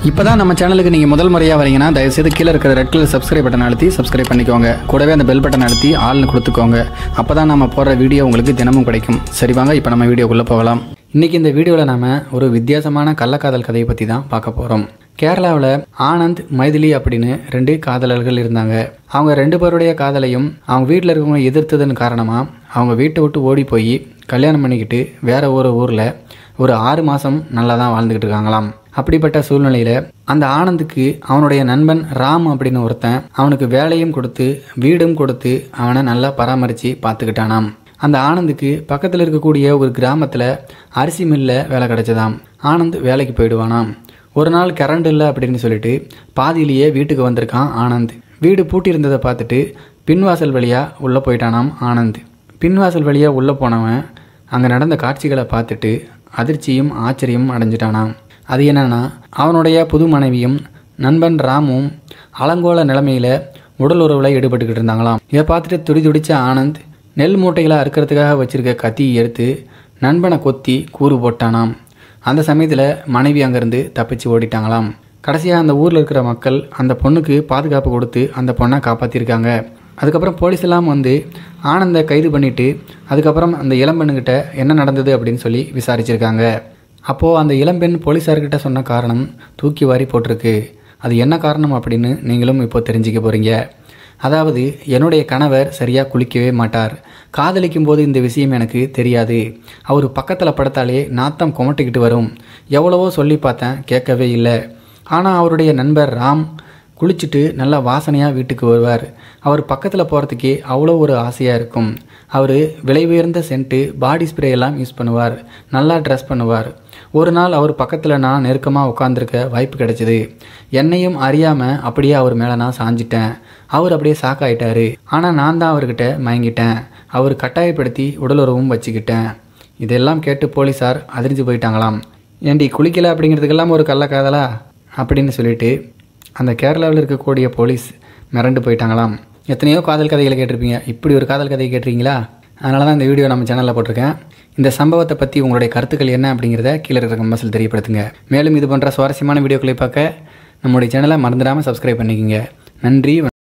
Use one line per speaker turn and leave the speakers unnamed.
இப்போ தான் நம்ம சேனலுக்கு நீங்கள் முதல் முறையாக வரீங்கன்னா தயவுசெய்து கீழே இருக்கிற ரெட் கலர் சப்ஸ்கிரைப் பட்டன் அழுத்தி சப்ஸ்கிரைப் பண்ணிக்கோங்க கூடவே அந்த பெல் பட்டன் அழுத்தி ஆள்னு கொடுத்துக்கோங்க அப்போ தான் நம்ம போடுற வீடியோ உங்களுக்கு தினமும் கிடைக்கும் சரி வாங்க இப்போ நம்ம வீடியோக்குள்ளே போகலாம் இன்றைக்கி இந்த வீடியோவில் நாம் ஒரு வித்தியாசமான கள்ளக்காதல் கதையை பற்றி தான் பார்க்க போகிறோம் கேரளாவில் ஆனந்த் மைதிலி அப்படின்னு ரெண்டு காதலர்கள் இருந்தாங்க அவங்க ரெண்டு பேருடைய காதலையும் அவங்க வீட்டில் இருக்கவங்க எதிர்த்ததன் காரணமாக அவங்க வீட்டை விட்டு ஓடி போய் கல்யாணம் பண்ணிக்கிட்டு வேற ஒரு ஊரில் ஒரு ஆறு மாதம் நல்லா தான் வாழ்ந்துக்கிட்டு இருக்காங்களாம் அப்படிப்பட்ட சூழ்நிலையில் அந்த ஆனந்துக்கு அவனுடைய நண்பன் ராம் அப்படின்னு ஒருத்தன் அவனுக்கு வேலையும் கொடுத்து வீடும் கொடுத்து அவனை நல்லா பராமரித்து பார்த்துக்கிட்டானாம் அந்த ஆனந்துக்கு பக்கத்தில் இருக்கக்கூடிய ஒரு கிராமத்தில் அரிசி மில்ல வேலை கிடைச்சதாம் ஆனந்த் வேலைக்கு போயிடுவானாம் ஒரு நாள் கரண்ட் இல்லை அப்படின்னு சொல்லிட்டு பாதியிலேயே வீட்டுக்கு வந்திருக்கான் ஆனந்த் வீடு பூட்டி இருந்ததை பார்த்துட்டு பின்வாசல் வழியாக உள்ளே போயிட்டானாம் ஆனந்த் பின்வாசல் வழியாக உள்ளே போனவன் அங்கே நடந்த காட்சிகளை பார்த்துட்டு அதிர்ச்சியும் ஆச்சரியமும் அடைஞ்சிட்டானாம் அது என்னன்னா அவனுடைய புது மனைவியும் நண்பன் ராமும் அலங்கோல நிலைமையில் உடல் உறவில் ஈடுபட்டுக்கிட்டு இருந்தாங்களாம் இதை பார்த்துட்டு துடி துடிச்ச ஆனந்த் நெல் மூட்டைகளை அறுக்கிறதுக்காக வச்சிருக்க கத்தியை எடுத்து நண்பனை கொத்தி கூறு போட்டானாம் அந்த சமயத்தில் மனைவி அங்கேருந்து தப்பிச்சு ஓடிட்டாங்களாம் கடைசியாக அந்த ஊரில் இருக்கிற மக்கள் அந்த பொண்ணுக்கு பாதுகாப்பு கொடுத்து அந்த பொண்ணை காப்பாற்றிருக்காங்க அதுக்கப்புறம் போலீஸ் எல்லாம் வந்து ஆனந்தை கைது பண்ணிட்டு அதுக்கப்புறம் அந்த இளம்பெண்ணுக்கிட்ட என்ன நடந்தது அப்படின்னு சொல்லி விசாரிச்சிருக்காங்க அப்போது அந்த இளம்பெண் போலீஸார்கிட்ட சொன்ன காரணம் தூக்கி வாரி போட்டிருக்கு அது என்ன காரணம் அப்படின்னு நீங்களும் இப்போ தெரிஞ்சுக்க போகிறீங்க அதாவது என்னுடைய கணவர் சரியாக குளிக்கவே மாட்டார் காதலிக்கும் போது இந்த விஷயம் எனக்கு தெரியாது அவர் பக்கத்தில் படுத்தாலே நாத்தம் குமட்டிக்கிட்டு வரும் எவ்வளவோ சொல்லி பார்த்தேன் கேட்கவே இல்லை ஆனால் அவருடைய நண்பர் ராம் குளிச்சுட்டு நல்லா வாசனையாக வீட்டுக்கு வருவார் அவர் பக்கத்தில் போகிறதுக்கே அவ்வளோ ஒரு ஆசையாக இருக்கும் அவர் விலை உயர்ந்த சென்ட்டு பாடி ஸ்ப்ரே எல்லாம் யூஸ் பண்ணுவார் நல்லா ட்ரெஸ் பண்ணுவார் ஒரு நாள் அவர் பக்கத்தில் நான் நெருக்கமாக உட்காந்துருக்க வாய்ப்பு கிடைச்சிது என்னையும் அறியாமல் அப்படியே அவர் மேலே நான் சாஞ்சிட்டேன் அவர் அப்படியே சாக்காயிட்டாரு ஆனால் நான் தான் அவர்கிட்ட மயங்கிட்டேன் அவர் கட்டாயப்படுத்தி உடலுறவும் வச்சுக்கிட்டேன் இதெல்லாம் கேட்டு போலீஸார் அதிர்ந்து போயிட்டாங்களாம் ஏண்டி குளிக்கல அப்படிங்கிறதுக்கெல்லாம் ஒரு கள்ளக்காதலா அப்படின்னு சொல்லிட்டு அந்த கேரளாவில் இருக்கக்கூடிய போலீஸ் மிரண்டு போயிட்டாங்களாம் எத்தனையோ காதல் கதைகளை கேட்டிருப்பீங்க இப்படி ஒரு காதல் கதையை கேட்டிருக்கீங்களா அதனால தான் இந்த வீடியோ நம்ம சேனலில் போட்டிருக்கேன் இந்த சம்பவத்தை பற்றி உங்களுடைய கருத்துக்கள் என்ன அப்படிங்கிறத கீழே இருக்கிற கம்பஸில் தெரியப்படுத்துங்க மேலும் இது போன்ற சுவாரஸ்யமான வீடியோக்களை பார்க்க நம்முடைய சேனலை மறந்துடாமல் சப்ஸ்கிரைப் பண்ணிக்கோங்க நன்றி